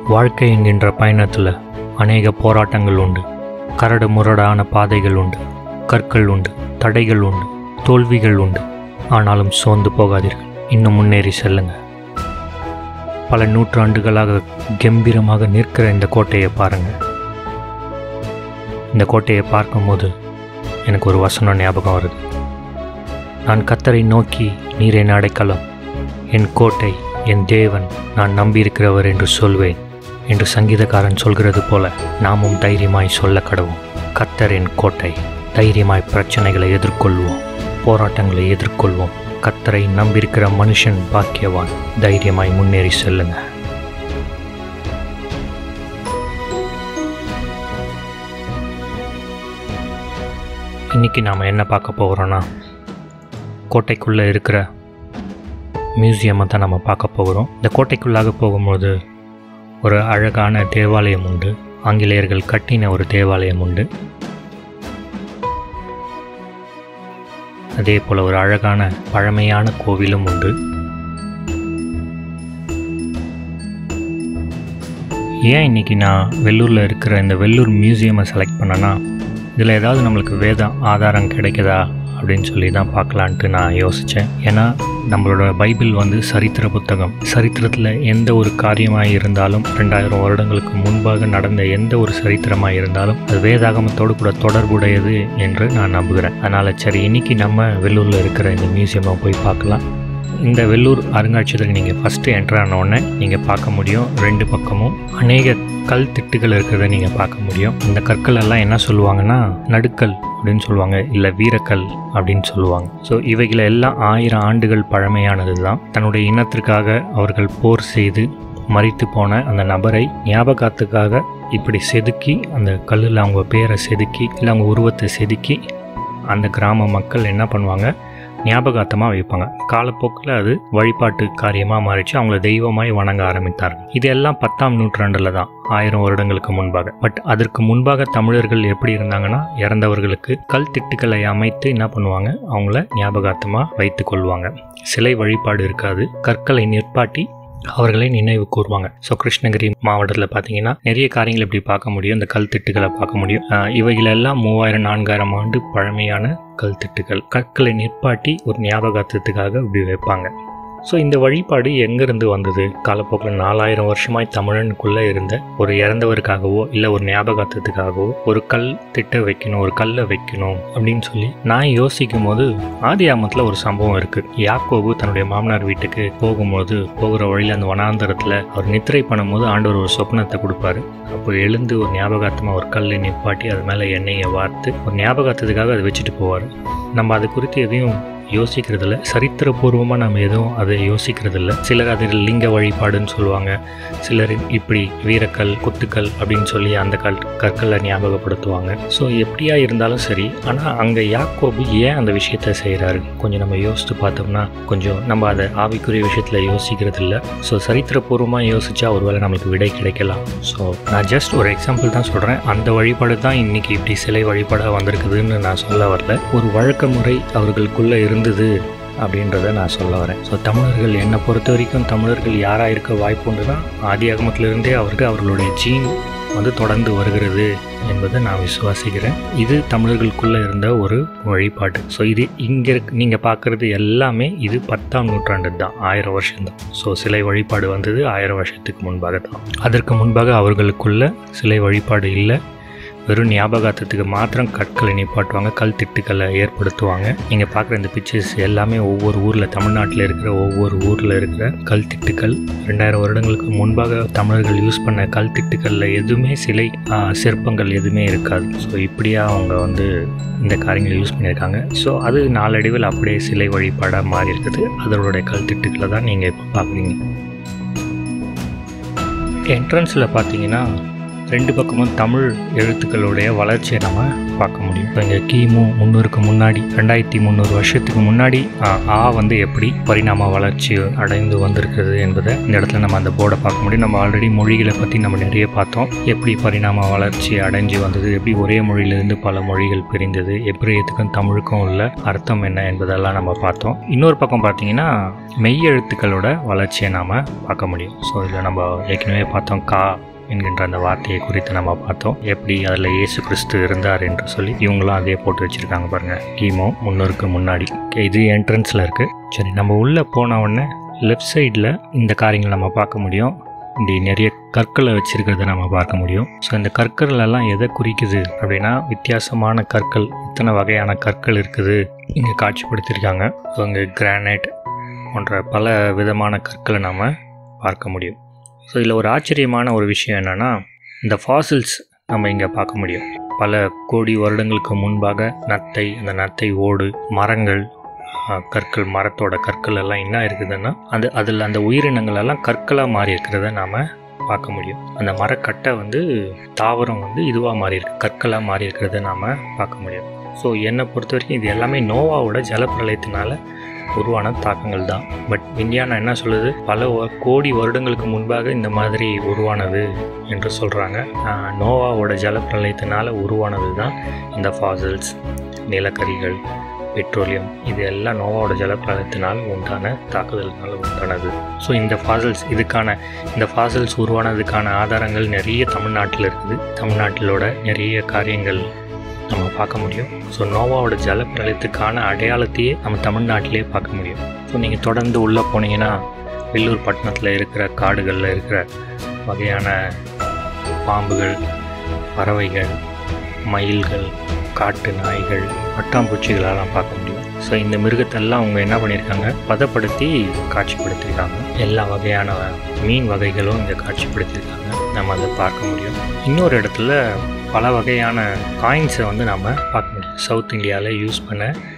வாழ்க்கை என்கின்ற பயணத்தில் அநேக போராட்டங்கள் உண்டு கரடு முரடான பாதைகள் உண்டு கற்கள் உண்டு தடைகள் உண்டு தோல்விகள் உண்டு ஆனாலும் சோர்ந்து போகாதீர்கள் இன்னும் முன்னேறி செல்லுங்க பல நூற்றாண்டுகளாக கம்பீரமாக நிற்கிற இந்த கோட்டையை பாருங்க இந்த கோட்டையை பார்க்கும்போது எனக்கு ஒரு வசனம் ஞாபகம் வருது நான் கத்தரை நோக்கி நீர் என் அடைக்கலம் என் கோட்டை என் தேவன் நான் நம்பியிருக்கிறவர் என்று சொல்வேன் என்று சங்கீதக்காரன் சொல்கிறது போல நாமும் தைரியமாய் சொல்ல கடவும் கத்தர் என் கோட்டை தைரியமாய் பிரச்சனைகளை எதிர்கொள்வோம் போராட்டங்களை எதிர்கொள்வோம் கத்தரை நம்பியிருக்கிற மனுஷன் பாக்கியவான் தைரியமாய் முன்னேறி செல்லுங்க இன்னைக்கு நாம் என்ன பார்க்க போகிறோன்னா கோட்டைக்குள்ளே இருக்கிற மியூசியமை தான் நம்ம பார்க்க போகிறோம் இந்த கோட்டைக்குள்ளாக போகும்போது ஒரு அழகான தேவாலயம் உண்டு ஆங்கிலேயர்கள் கட்டின ஒரு தேவாலயம் உண்டு அதே போல் ஒரு அழகான பழமையான கோவிலும் உண்டு ஏன் இன்னைக்கு நான் வெள்ளூரில் இருக்கிற இந்த வெள்ளூர் மியூசியமை செலக்ட் பண்ணேன்னா இதில் ஏதாவது நம்மளுக்கு வேத ஆதாரம் கிடைக்குதா அப்படின்னு சொல்லி தான் பார்க்கலான்ட்டு நான் யோசித்தேன் ஏன்னா நம்மளோட பைபிள் வந்து சரித்திர புத்தகம் சரித்திரத்தில் எந்த ஒரு காரியமாக இருந்தாலும் ரெண்டாயிரம் வருடங்களுக்கு முன்பாக நடந்த எந்த ஒரு சரித்திரமாக இருந்தாலும் அது வேதாகமத்தோடு கூட தொடர்புடையது என்று நான் நம்புகிறேன் அதனால் சரி இன்னைக்கு நம்ம வெள்ளூரில் இருக்கிற இந்த மியூசியமை போய் பார்க்கலாம் இந்த வெள்ளூர் அருங்காட்சியகத்துக்கு நீங்கள் ஃபஸ்ட்டு என்ட்ரு ஆன உடனே நீங்கள் பார்க்க முடியும் ரெண்டு பக்கமும் அநேக கல் திட்டுகள் இருக்கிறத நீங்கள் பார்க்க முடியும் இந்த கற்கள் எல்லாம் என்ன சொல்லுவாங்கன்னா நடுக்கல் அப்படின்னு சொல்லுவாங்க இல்லை வீரக்கல் அப்படின்னு சொல்லுவாங்க ஸோ இவைகளை எல்லாம் ஆயிரம் ஆண்டுகள் பழமையானது தான் தன்னுடைய இனத்திற்காக அவர்கள் போர் செய்து மறித்து போன அந்த நபரை ஞாபகத்துக்காக இப்படி செதுக்கி அந்த கல்லில் அவங்க பேரை செதுக்கி இல்லை அவங்க உருவத்தை செதுக்கி அந்த கிராம மக்கள் என்ன பண்ணுவாங்க ஞாபகார்த்தமாக வைப்பாங்க காலப்போக்கில் அது வழிபாட்டு காரியமாக மாறிச்சு அவங்கள தெய்வமாய் வணங்க ஆரம்பித்தார்கள் இதெல்லாம் பத்தாம் நூற்றாண்டில் தான் ஆயிரம் வருடங்களுக்கு முன்பாக பட் அதற்கு முன்பாக தமிழர்கள் எப்படி இருந்தாங்கன்னா இறந்தவர்களுக்கு கல் திட்டுக்களை அமைத்து என்ன பண்ணுவாங்க அவங்கள ஞாபகார்த்தமாக வைத்து கொள்வாங்க சிலை வழிபாடு இருக்காது கற்களை நிற்பாட்டி அவர்களை நினைவு கூறுவாங்க ஸோ கிருஷ்ணகிரி மாவட்டத்தில் பார்த்தீங்கன்னா நிறைய காரியங்கள் இப்படி பார்க்க முடியும் இந்த கல் திட்டுகளை பார்க்க முடியும் ஆஹ் இவைகளெல்லாம் மூவாயிரம் நான்காயிரம் ஆண்டு பழமையான கல் திட்டுகள் கற்களை நிற்பாட்டி ஒரு ஞாபகார்த்தத்துக்காக இப்படி வைப்பாங்க ஸோ இந்த வழிபாடு எங்கேருந்து வந்தது காலப்போக்கில் நாலாயிரம் வருஷமாய் தமிழனுக்குள்ளே இருந்த ஒரு இறந்தவருக்காகவோ இல்லை ஒரு ஞாபகார்த்தத்துக்காகவோ ஒரு கல் திட்ட வைக்கணும் ஒரு கல்லை வைக்கணும் அப்படின்னு சொல்லி நான் யோசிக்கும் போது ஆதி ஆமத்தில் ஒரு சம்பவம் இருக்குது யாக்கோபு தன்னுடைய மாமனார் வீட்டுக்கு போகும்போது போகிற வழியில் அந்த வனாந்தரத்தில் அவர் நித்திரை பண்ணும்போது ஆண்டவர் ஒரு சொப்னத்தை கொடுப்பாரு அப்போ எழுந்து ஒரு ஞாபகார்த்தமாக ஒரு கல்லை நிப்பாட்டி அது மேலே எண்ணெயை வார்த்து ஒரு ஞாபகார்த்தத்துக்காக அதை வச்சுட்டு போவார் நம்ம அது குறித்து எதையும் யோசிக்கிறதில்ல சரித்திரபூர்வமாக நம்ம எதுவும் அதை யோசிக்கிறதில்ல சிலர் அதில் லிங்க வழிபாடுன்னு சொல்லுவாங்க சிலர் இப்படி வீரக்கல் குத்துக்கல் அப்படின்னு சொல்லி அந்த கல் கற்களை ஞாபகப்படுத்துவாங்க ஸோ எப்படியா இருந்தாலும் சரி ஆனால் அங்கே யாக்கோபு ஏன் அந்த விஷயத்த செய்கிறாரு கொஞ்சம் நம்ம யோசித்து பார்த்தோம்னா கொஞ்சம் நம்ம அதை ஆவிக்குரிய விஷயத்தில் யோசிக்கிறது இல்லை ஸோ சரித்திரபூர்வமாக யோசிச்சா ஒருவேளை நம்மளுக்கு விடை கிடைக்கலாம் ஸோ நான் ஜஸ்ட் ஒரு எக்ஸாம்பிள் தான் சொல்கிறேன் அந்த வழிபாடு தான் இன்னைக்கு இப்படி சிலை வழிபாடாக வந்திருக்குதுன்னு நான் சொல்ல வரல ஒரு வழக்க முறை அவர்களுக்குள்ளே இருந்தது அப்படின்றத நான் சொல்ல வரேன் ஸோ தமிழர்கள் என்னை பொறுத்த வரைக்கும் தமிழர்கள் யாராக இருக்க வாய்ப்பு உண்டுன்னா ஆதி அகமத்திலிருந்தே அவருக்கு அவர்களுடைய ஜீன் வந்து தொடர்ந்து வருகிறது என்பதை நான் விசுவாசிக்கிறேன் இது தமிழர்களுக்குள்ளே இருந்த ஒரு வழிபாடு ஸோ இது இங்கே இருக் நீங்கள் பார்க்குறது எல்லாமே இது பத்தாம் நூற்றாண்டு தான் ஆயிரம் வருஷம்தான் ஸோ சிலை வழிபாடு வந்தது ஆயிரம் வருஷத்துக்கு முன்பாக தான் அதற்கு முன்பாக அவர்களுக்குள்ள சிலை வழிபாடு இல்லை வெறும் ஞாபகார்த்தத்துக்கு மாத்திரம் கற்களை நிப்பாட்டுவாங்க கல் திட்டுக்களை ஏற்படுத்துவாங்க நீங்கள் பார்க்குற இந்த பிக்சர்ஸ் எல்லாமே ஒவ்வொரு ஊரில் தமிழ்நாட்டில் இருக்கிற ஒவ்வொரு ஊரில் இருக்கிற கல் திட்டுக்கள் ரெண்டாயிரம் வருடங்களுக்கு முன்பாக தமிழர்கள் யூஸ் பண்ண கல் திட்டுக்களில் எதுவுமே சிலை ஆ, சிற்பங்கள் எதுவுமே இருக்காது ஸோ இப்படியா அவங்க வந்து இந்த காரியங்களை யூஸ் பண்ணியிருக்காங்க ஸோ அது நாளடைவில் அப்படியே சிலை வழிபாடாக மாறி இருக்குது அதனுடைய கல் திட்டுக்களை தான் நீங்கள் இப்போ பார்க்குறீங்க என்ட்ரன்ஸில் பார்த்தீங்கன்னா ரெண்டு பக்கமும் தமிழ் எழுத்துக்களுடைய வளர்ச்சியை நம்ம பார்க்க முடியும் இப்போ இங்கே கிமு முந்நூறுக்கு முன்னாடி ரெண்டாயிரத்தி முந்நூறு வருஷத்துக்கு முன்னாடி ஆ, ஆ வந்து எப்படி பரிணாம வளர்ச்சி அடைந்து வந்திருக்குது என்பதை இந்த இடத்துல நம்ம அந்த போர்டை பார்க்க முடியும் நம்ம ஆல்ரெடி மொழிகளை பற்றி நம்ம நிறைய பார்த்தோம் எப்படி பரிணாம வளர்ச்சி அடைஞ்சு வந்தது எப்படி ஒரே மொழியிலிருந்து பல மொழிகள் பிரிந்தது எப்ரியத்துக்கும் தமிழுக்கும் உள்ள அர்த்தம் என்ன என்பதெல்லாம் நம்ம பார்த்தோம் இன்னொரு பக்கம் பார்த்தீங்கன்னா மெய் எழுத்துக்களோட வளர்ச்சியை நாம் பார்க்க முடியும் ஸோ இதில் நம்ம ஏற்கனவே பார்த்தோம் கா என்கின்ற அந்த வார்த்தையை குறித்து நம்ம பார்த்தோம் எப்படி அதில் இயேசு கிறிஸ்து இருந்தார் என்று சொல்லி இவங்களும் அதே போட்டு வச்சுருக்காங்க பாருங்கள் கிமோ முன்னூறுக்கு முன்னாடி Okay, இது என்ட்ரன்ஸில் இருக்குது சரி நம்ம உள்ளே போன உடனே லெஃப்ட் சைடில் இந்த காரியங்களை நம்ம பார்க்க முடியும் இப்படி நிறைய கற்களை வச்சிருக்கிறத நம்ம பார்க்க முடியும் ஸோ இந்த கற்கள் எல்லாம் எதை குறிக்குது அப்படின்னா வித்தியாசமான கற்கள் இத்தனை வகையான கற்கள் இருக்குது இங்கே காட்சிப்படுத்தியிருக்காங்க ஸோ இங்கே கிரானைட் போன்ற பல விதமான கற்களை நாம் பார்க்க முடியும் ஸோ இதில் ஒரு ஆச்சரியமான ஒரு விஷயம் என்னென்னா இந்த ஃபாசில்ஸ் நம்ம இங்கே பார்க்க முடியும் பல கோடி வருடங்களுக்கு முன்பாக நத்தை அந்த நத்தை ஓடு மரங்கள் ஆஹ், கற்கள் மரத்தோட கற்கள் எல்லாம் என்ன இருக்குதுன்னா அந்த அதில் அந்த உயிரினங்கள் எல்லாம் கற்களாக மாறி இருக்கிறத நாம் பார்க்க முடியும் அந்த மரக்கட்டை வந்து தாவரம் வந்து இதுவாக மாறி இருக்கு கற்களாக மாறி இருக்கிறத நாம் பார்க்க முடியும் ஸோ என்னை பொறுத்த வரைக்கும் இது எல்லாமே நோவாவோட ஜலப்பிரளயத்தினால உருவான தாக்கங்கள் தான் பட் விஞ்ஞானம் என்ன சொல்லுது பல வ- கோடி வருடங்களுக்கு முன்பாக இந்த மாதிரி உருவானது என்று சொல்கிறாங்க நோவாவோட ஜலப்பிரளயத்தினால உருவானது தான் இந்த ஃபாசில்ஸ் நிலக்கரிகள் பெட்ரோலியம் இது எல்லாம் நோவாவோட ஜலப்பிரளயத்தினால் உண்டான தாக்குதல்னால உண்டானது ஸோ இந்த ஃபாசில்ஸ் இதுக்கான இந்த ஃபாசில்ஸ் உருவானதுக்கான ஆதாரங்கள் நிறைய தமிழ்நாட்டில் இருக்குது தமிழ்நாட்டிலோட நிறைய காரியங்கள் நம்ம பார்க்க முடியும் ஸோ நோவாவோட ஜலப்பிரளயத்துக்கான அடையாளத்தையே நம்ம தமிழ்நாட்டிலே பார்க்க முடியும் ஸோ நீங்கள் தொடர்ந்து உள்ளே போனீங்கன்னா வெள்ளூர் பட்டணத்தில் இருக்கிற காடுகளில் இருக்கிற வகையான பாம்புகள் பறவைகள் மயில்கள் காட்டு நாய்கள் பட்டாம்பூச்சிகளெல்லாம் பார்க்க முடியும் ஸோ இந்த மிருகத்தெல்லாம் அவங்க என்ன பண்ணியிருக்காங்க பதப்படுத்தி காட்சிப்படுத்தியிருக்காங்க எல்லா வகையான மீன் வகைகளும் இங்கே காட்சிப்படுத்தியிருக்காங்க நம்ம அதை பார்க்க முடியும் இன்னொரு இடத்துல பல வகையான காயின்ஸை வந்து நம்ம பார்க்க முடியும் சவுத் இந்தியாவில் யூஸ் பண்ண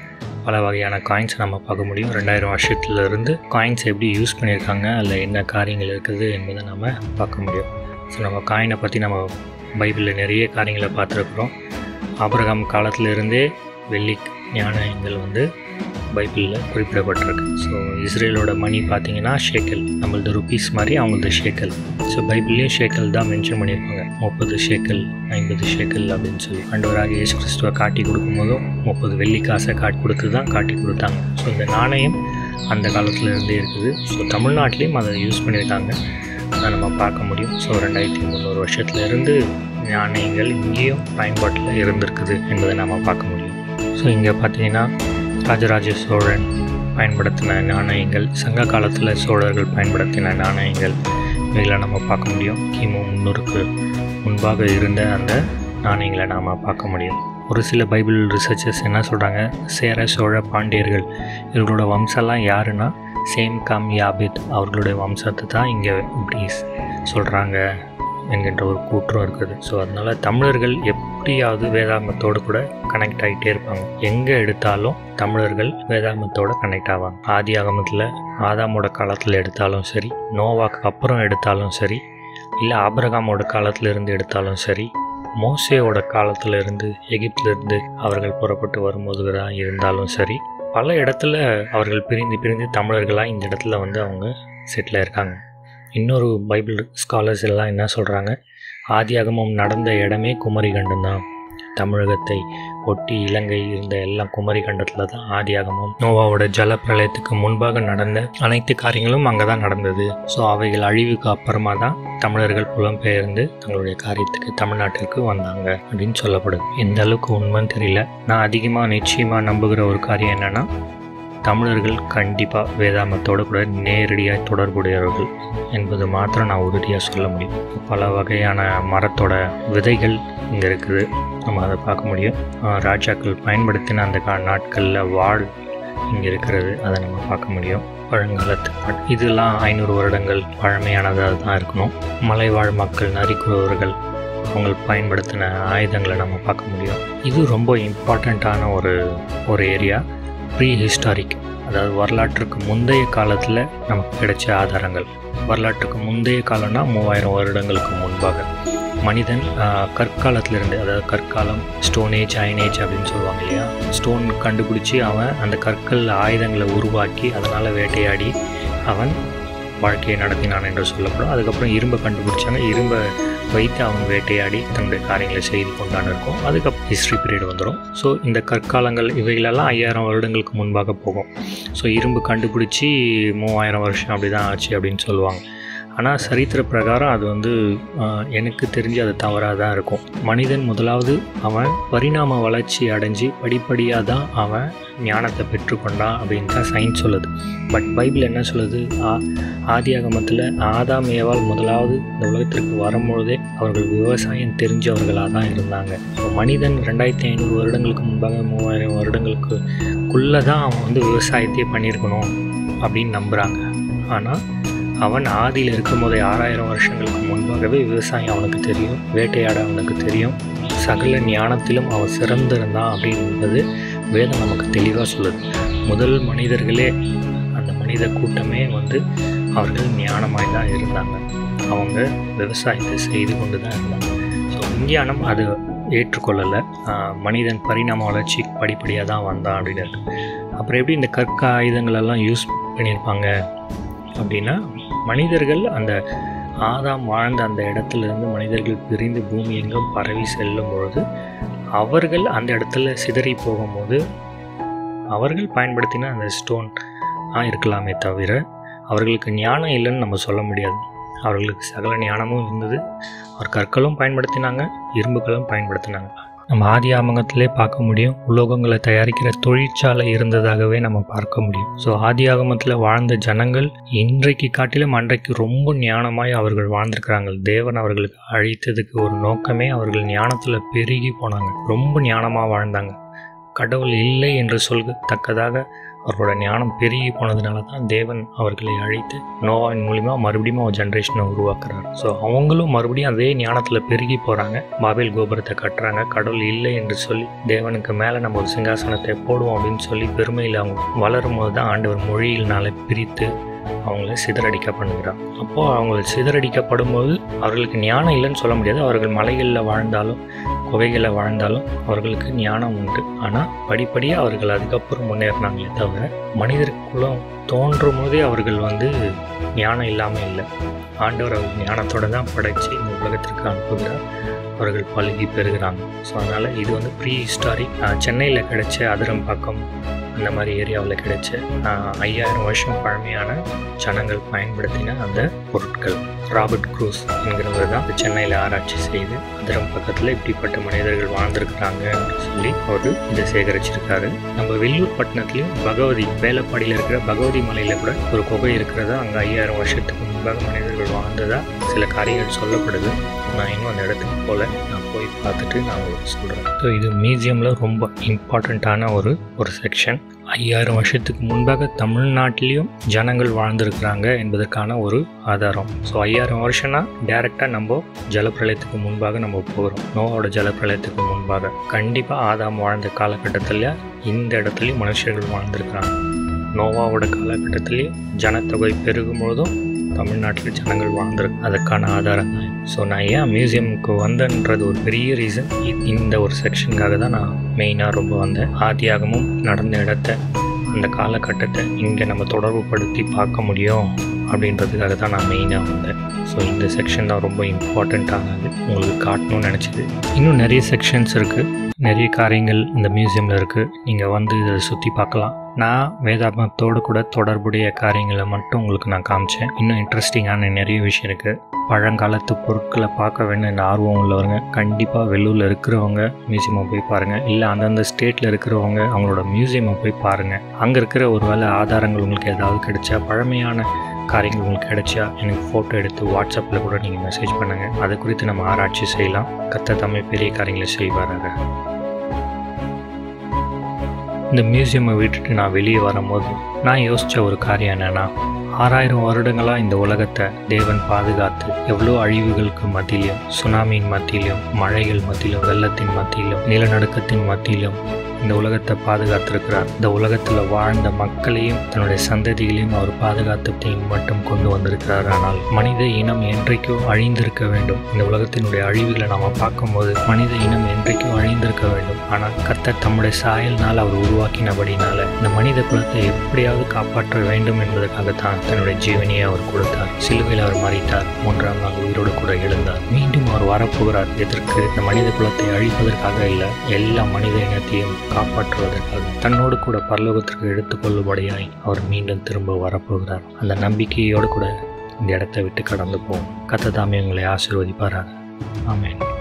பல வகையான காயின்ஸை நம்ம பார்க்க முடியும் ரெண்டாயிரம் வருஷத்துலேருந்து காயின்ஸ் எப்படி யூஸ் பண்ணியிருக்காங்க அதில் என்ன காரியங்கள் இருக்குது என்பதை நம்ம பார்க்க முடியும் ஸோ நம்ம காயினை பற்றி நம்ம பைபிளில் நிறைய காரியங்களை பார்த்துருக்குறோம் ஆபிரகாம் காலத்திலிருந்தே வெள்ளி ஞானங்கள் வந்து பைபிளில் குறிப்பிடப்பட்டிருக்கு ஸோ இஸ்ரேலோட மணி பார்த்தீங்கன்னா ஷேக்கல் நம்மளது ருபீஸ் மாதிரி அவங்களது ஷேக்கல் ஸோ பைபிள்லேயும் ஷேக்கல் தான் மென்ஷன் பண்ணியிருப்பாங்க முப்பது ஷேக்கல் ஐம்பது ஷேக்கல் அப்படின்னு சொல்லி ஆண்டவராக இயேசு கிறிஸ்துவை காட்டி கொடுக்கும்போதும் முப்பது வெள்ளி காசை காட்டி கொடுத்து தான் காட்டி கொடுத்தாங்க ஸோ இந்த நாணயம் அந்த காலத்துல இருந்தே இருக்குது ஸோ தமிழ்நாட்டிலையும் அதை யூஸ் பண்ணியிருக்காங்க அதை நம்ம பார்க்க முடியும் ஸோ ரெண்டாயிரத்தி முந்நூறு வருஷத்துலேருந்து நாணயங்கள் இங்கேயும் பயன்பாட்டில் இருந்திருக்குது என்பதை நம்ம பார்க்க முடியும் ஸோ இங்கே பார்த்தீங்கன்னா ராஜராஜ சோழன் பயன்படுத்தின நாணயங்கள் சங்க காலத்தில் சோழர்கள் பயன்படுத்தின நாணயங்கள் இவைகளை நம்ம பார்க்க முடியும் கிமு முன்னூறுக்கு முன்பாக இருந்த அந்த நாணயங்களை நாம் பார்க்க முடியும் ஒரு சில பைபிள் ரிசர்ச்சர்ஸ் என்ன சொல்கிறாங்க சேர சோழ பாண்டியர்கள் இவர்களோட வம்சம்லாம் யாருன்னா சேம் கம் யாபித் அவர்களுடைய வம்சத்தை தான் இங்கே இப்படி சொல்கிறாங்க என்கின்ற ஒரு கூற்றம் இருக்குது ஸோ அதனால் தமிழர்கள் எப்படியாவது வேதாகமத்தோடு கூட கனெக்ட் ஆகிட்டே இருப்பாங்க எங்கே எடுத்தாலும் தமிழர்கள் வேதாகமத்தோட கனெக்ட் ஆவாங்க ஆதி ஆகமத்தில் ஆதாமோட காலத்தில் எடுத்தாலும் சரி நோவாக்கு அப்புறம் எடுத்தாலும் சரி இல்லை ஆபிரகாமோட காலத்துல இருந்து எடுத்தாலும் சரி மோசேயோட காலத்துல இருந்து எகிப்துல இருந்து அவர்கள் புறப்பட்டு வரும்போது இருந்தாலும் சரி பல இடத்துல அவர்கள் பிரிந்து பிரிந்து தமிழர்களாக இந்த இடத்துல வந்து அவங்க செட்டில் இருக்காங்க இன்னொரு பைபிள் ஸ்காலர்ஸ் எல்லாம் என்ன சொல்கிறாங்க ஆதியாகமம் நடந்த இடமே குமரிகண்டம் தான் தமிழகத்தை ஒட்டி இலங்கை இருந்த எல்லாம் குமரிகண்டத்தில் தான் ஆதியாகமம் நோவாவோட ஜல பிரளயத்துக்கு முன்பாக நடந்த அனைத்து காரியங்களும் அங்கே தான் நடந்தது ஸோ அவைகள் அழிவுக்கு அப்புறமா தான் தமிழர்கள் புலம்பெயர்ந்து தங்களுடைய காரியத்துக்கு தமிழ்நாட்டிற்கு வந்தாங்க அப்படின்னு சொல்லப்படுது எந்த அளவுக்கு உண்மைன்னு தெரியல நான் அதிகமாக நிச்சயமாக நம்புகிற ஒரு காரியம் என்னென்னா தமிழர்கள் கண்டிப்பாக வேதாமத்தோடு கூட நேரடியாக தொடர்புடையவர்கள் என்பது மாத்திரம் நான் உறுதியாக சொல்ல முடியும் பல வகையான மரத்தோட விதைகள் இங்கே இருக்குது நம்ம அதை பார்க்க முடியும் ஆஹ் ராஜாக்கள் பயன்படுத்தின அந்த கா நாட்களில் வாழ் இங்கே இருக்கிறது அதை நம்ம பார்க்க முடியும் பழங்காலத்து பட் இதெல்லாம் ஐநூறு வருடங்கள் பழமையானதாக தான் இருக்கணும் மலைவாழ் மக்கள் நரிக்குறவர்கள் அவங்க பயன்படுத்தின ஆயுதங்களை நம்ம பார்க்க முடியும் இது ரொம்ப இம்பார்ட்டண்ட்டான ஒரு ஒரு ஏரியா ப்ரீ ஹிஸ்டாரிக் அதாவது வரலாற்றுக்கு முந்தைய காலத்தில் நமக்கு கிடைச்ச ஆதாரங்கள் வரலாற்றுக்கு முந்தைய காலம்னா மூவாயிரம் வருடங்களுக்கு முன்பாக மனிதன் ஆஹ், கற்காலத்திலிருந்து அதாவது கற்காலம் ஸ்டோன் ஏஜ் அயன் ஏஜ் அப்படின்னு சொல்லுவாங்க இல்லையா ஸ்டோன் கண்டுபிடிச்சி அவன் அந்த கற்கள் ஆயுதங்களை உருவாக்கி அதனால் வேட்டையாடி அவன் வாழ்க்கையை நடத்தினான் என்று சொல்லப்படும் அதுக்கப்புறம் இரும்பை கண்டுபிடிச்சாங்க இரும்பை வைத்து அவன் வேட்டையாடி தன்னுடைய காரியங்களை செய்து கொண்டான்னு இருக்கும் அதுக்கப்புறம் ஹிஸ்ட்ரி பீரியட் வந்துடும் ஸோ இந்த கற்காலங்கள் இவைகளெல்லாம் ஐயாயிரம் வருடங்களுக்கு முன்பாக போகும் ஸோ இரும்பு கண்டுபிடிச்சி மூவாயிரம் வருஷம் அப்படி தான் ஆச்சு அப்படின்னு சொல்லுவாங்க ஆனால் சரித்திர பிரகாரம் அது வந்து ஆஹ், எனக்கு தெரிஞ்சு அது தவறாக தான் இருக்கும் மனிதன் முதலாவது அவன் பரிணாம வளர்ச்சி அடைஞ்சு படிப்படியாக தான் அவன் ஞானத்தை பெற்றுக்கொண்டான் அப்படின்னு தான் சயின்ஸ் சொல்லுது பட் பைபிள் என்ன சொல்லுது ஆ- ஆதியாகமத்தில் ஆதாம் ஏவாள் முதலாவது இந்த உலகத்திற்கு வரும்பொழுதே அவர்கள் விவசாயம் தெரிஞ்சவர்களாக தான் இருந்தாங்க ஸோ மனிதன் ரெண்டாயிரத்தி ஐநூறு வருடங்களுக்கு முன்பாக மூவாயிரம் வருடங்களுக்குள்ளே தான் அவன் வந்து விவசாயத்தையே பண்ணியிருக்கணும் அப்படின்னு நம்புகிறாங்க ஆனால் அவன் ஆதியில் இருக்கும் போதே ஆறாயிரம் வருஷங்களுக்கு முன்பாகவே விவசாயம் அவனுக்கு தெரியும் வேட்டையாட அவனுக்கு தெரியும் சகல ஞானத்திலும் அவன் சிறந்திருந்தான் அப்படின்றது வேதம் நமக்கு தெளிவாக சொல்லுது முதல் மனிதர்களே அந்த மனித கூட்டமே வந்து அவர்கள் ஞானமாய் தான் இருந்தாங்க அவங்க விவசாயத்தை செய்து கொண்டு தான் இருந்தாங்க ஸோ விஞ்ஞானம் அது ஏற்றுக்கொள்ளலை ஆஹ் மனிதன் பரிணாம வளர்ச்சி படிப்படியாக தான் வந்தான் அப்படின்னு இருக்கு. அப்புறம் எப்படி இந்த கற்க ஆயுதங்களெல்லாம் யூஸ் பண்ணியிருப்பாங்க அப்படின்னா மனிதர்கள் அந்த ஆதாம் வாழ்ந்த அந்த இடத்துல இருந்து மனிதர்கள் பிரிந்து பூமி எங்கும் பரவி செல்லும் பொழுது அவர்கள் அந்த இடத்துல சிதறி போகும்போது அவர்கள் பயன்படுத்தின அந்த ஸ்டோன் இருக்கலாமே தவிர அவர்களுக்கு ஞானம் இல்லைன்னு நம்ம சொல்ல முடியாது அவர்களுக்கு சகல ஞானமும் இருந்தது அவர் கற்களும் பயன்படுத்தினாங்க இரும்புகளும் பயன்படுத்தினாங்க நம்ம ஆதி ஆமங்கத்திலே பார்க்க முடியும் உலோகங்களை தயாரிக்கிற தொழிற்சாலை இருந்ததாகவே நம்ம பார்க்க முடியும் ஸோ ஆதி ஆகமத்தில் வாழ்ந்த ஜனங்கள் இன்றைக்கு காட்டிலும் அன்றைக்கு ரொம்ப ஞானமாய் அவர்கள் வாழ்ந்திருக்கிறாங்க தேவன் அவர்களுக்கு அழித்ததுக்கு ஒரு நோக்கமே அவர்கள் ஞானத்தில் பெருகி போனாங்க ரொம்ப ஞானமாக வாழ்ந்தாங்க கடவுள் இல்லை என்று சொல்லத்தக்கதாக அவர்களோட ஞானம் பெருகி போனதுனால தான் தேவன் அவர்களை அழைத்து நோவாவின் மூலிமா மறுபடியும் ஒரு ஜென்ரேஷனை உருவாக்குறாரு ஸோ அவங்களும் மறுபடியும் அதே ஞானத்தில் பெருகி போகிறாங்க பாபேல் கோபுரத்தை கட்டுறாங்க கடவுள் இல்லை என்று சொல்லி தேவனுக்கு மேலே நம்ம ஒரு சிங்காசனத்தை போடுவோம் அப்படின்னு சொல்லி பெருமையில் அவங்க வளரும் போது தான் ஆண்டவர் மொழியினால பிரித்து அவங்கள சிதறடிக்க பண்ணுகிறார் அப்போது அவங்க சிதறடிக்கப்படும் போது அவர்களுக்கு ஞானம் இல்லைன்னு சொல்ல முடியாது அவர்கள் மலைகளில் வாழ்ந்தாலும் குகைகளில் வாழ்ந்தாலும் அவர்களுக்கு ஞானம் உண்டு ஆனால் படிப்படியாக அவர்கள் அதுக்கப்புறம் முன்னேறினாங்களே தவிர மனிதருக்குள்ளும் தோன்றும் போதே அவர்கள் வந்து ஞானம் இல்லாமல் இல்லை ஆண்டவர் அவர் ஞானத்தோடு தான் படைச்சு இந்த உலகத்திற்கு அனுப்புகிறார் அவர்கள் பழுகி பெறுகிறாங்க ஸோ அதனால் இது வந்து ப்ரீ ஹிஸ்டாரிக் சென்னையில் கிடைச்ச அதிரம்பாக்கம் அந்த மாதிரி ஏரியாவில் கிடைச்ச ஆஹ், ஐயாயிரம் வருஷம் பழமையான ஜனங்கள் பயன்படுத்தின அந்த பொருட்கள் ராபர்ட் க்ரூஸ் என்கிறவர் தான் சென்னையில் ஆராய்ச்சி செய்து அதிரம் பக்கத்தில் இப்படிப்பட்ட மனிதர்கள் வாழ்ந்திருக்கிறாங்க அப்படின்னு சொல்லி அவர் இதை சேகரிச்சிருக்காரு நம்ம வெள்ளூர் பட்டணத்துலையும் பகவதி வேலப்பாடியில் இருக்கிற பகவதி மலையில் கூட ஒரு குகை இருக்கிறதா அங்கே ஐயாயிரம் வருஷத்துக்கு முன்பாக மனிதர்கள் வாழ்ந்ததா சில காரியங்கள் சொல்லப்படுது நான் இன்னும் அந்த இடத்துக்கு போல நான் போய் பார்த்துட்டு நான் உங்களுக்கு சொல்கிறேன் ஸோ இது மியூசியமில் ரொம்ப இம்பார்ட்டண்ட்டான ஒரு ஒரு செக்ஷன் ஐயாயிரம் வருஷத்துக்கு முன்பாக தமிழ்நாட்டிலையும் ஜனங்கள் வாழ்ந்திருக்கிறாங்க என்பதற்கான ஒரு ஆதாரம் ஸோ ஐயாயிரம் வருஷம்னா டேரெக்டாக நம்ம ஜலப்பிரளயத்துக்கு முன்பாக நம்ம போகிறோம் நோவோட ஜலப்பிரளயத்துக்கு முன்பாக கண்டிப்பாக ஆதாம் வாழ்ந்த காலகட்டத்தில் இந்த இடத்துலையும் மனுஷர்கள் வாழ்ந்திருக்கிறாங்க நோவாவோட காலகட்டத்திலையும் ஜனத்தொகை பெருகும் பொழுதும் தமிழ்நாட்டில் ஜனங்கள் வாழ்ந்திருக்கு அதுக்கான ஆதாரம் தான் ஸோ நான் ஏன் மியூசியமுக்கு வந்தேன்றது ஒரு பெரிய ரீசன் இந்த ஒரு செக்ஷனுக்காக தான் நான் மெயினாக ரொம்ப வந்தேன் ஆதியாகமும் நடந்த இடத்த அந்த காலகட்டத்தை இங்கே நம்ம தொடர்பு படுத்தி பார்க்க முடியும் அப்படின்றதுக்காக தான் நான் மெயினாக வந்தேன் ஸோ இந்த செக்ஷன் தான் ரொம்ப இம்பார்ட்டண்ட்டானது உங்களுக்கு காட்டணும்னு நினச்சிது இன்னும் நிறைய செக்ஷன்ஸ் இருக்குது நிறைய காரியங்கள் இந்த மியூசியமில் இருக்குது நீங்கள் வந்து இதை சுற்றி பார்க்கலாம் நான் வேதாகமத்தோடு கூட தொடர்புடைய காரியங்களை மட்டும் உங்களுக்கு நான் காமிச்சேன் இன்னும் இன்ட்ரெஸ்டிங்கான நிறைய விஷயம் இருக்குது பழங்காலத்து பொருட்களை பார்க்க வேணும் இந்த ஆர்வம் உள்ளவங்க கண்டிப்பாக வெள்ளூரில் இருக்கிறவங்க மியூசியமை போய் பாருங்கள் இல்லை அந்தந்த ஸ்டேட்டில் இருக்கிறவங்க அவங்களோட மியூசியமை போய் பாருங்கள் அங்கே இருக்கிற ஒரு வேளை ஆதாரங்கள் உங்களுக்கு ஏதாவது கிடைச்சா பழமையான காரியங்கள் உங்களுக்கு கிடைச்சா எனக்கு ஃபோட்டோ எடுத்து வாட்ஸ்அப்பில் கூட நீங்கள் மெசேஜ் பண்ணுங்கள் அதை குறித்து நம்ம ஆராய்ச்சி செய்யலாம் கத்த தமிழ் பெரிய காரியங்களை செய்வாராக இந்த மியூசியமை விட்டுட்டு நான் வெளியே வரும்போது நான் யோசித்த ஒரு காரியம் என்னென்னா ஆறாயிரம் வருடங்களாக இந்த உலகத்தை தேவன் பாதுகாத்து எவ்வளோ அழிவுகளுக்கு மத்தியிலும் சுனாமியின் மத்தியிலும் மழைகள் மத்தியிலும் வெள்ளத்தின் மத்தியிலும் நிலநடுக்கத்தின் மத்தியிலும் இந்த உலகத்தை பாதுகாத்திருக்கிறார் இந்த உலகத்தில் வாழ்ந்த மக்களையும் தன்னுடைய சந்ததிகளையும் அவர் பாதுகாத்து மட்டும் கொண்டு வந்திருக்கிறார் ஆனால் மனித இனம் என்றைக்கோ அழிந்திருக்க வேண்டும் இந்த உலகத்தினுடைய அழிவுகளை நாம பார்க்கும்போது மனித இனம் என்றைக்கோ அழிந்திருக்க வேண்டும் ஆனால் கர்த்தர் தம்முடைய சாயல்னால் அவர் உருவாக்கினபடினால இந்த மனித குலத்தை எப்படியாவது காப்பாற்ற வேண்டும் என்பதற்காகத்தான் தன்னுடைய ஜீவனையை அவர் கொடுத்தார் சிலுவையில் அவர் மறித்தார் மூன்றாம் நாள் உயிரோடு கூட எழுந்தார் மீண்டும் அவர் வரப்போகிறார் எதற்கு இந்த மனித குலத்தை அழிப்பதற்காக இல்லை எல்லா மனித இனத்தையும் காப்பாற்றுவதற்காக தன்னோடு கூட பரலோகத்திற்கு எடுத்துக்கொள்ளும்படியாய் அவர் மீண்டும் திரும்ப வரப்போகிறார் அந்த நம்பிக்கையோடு கூட இந்த இடத்தை விட்டு கடந்து போவோம் கத்ததாமே உங்களை ஆசீர்வதிப்பாராக ஆமென்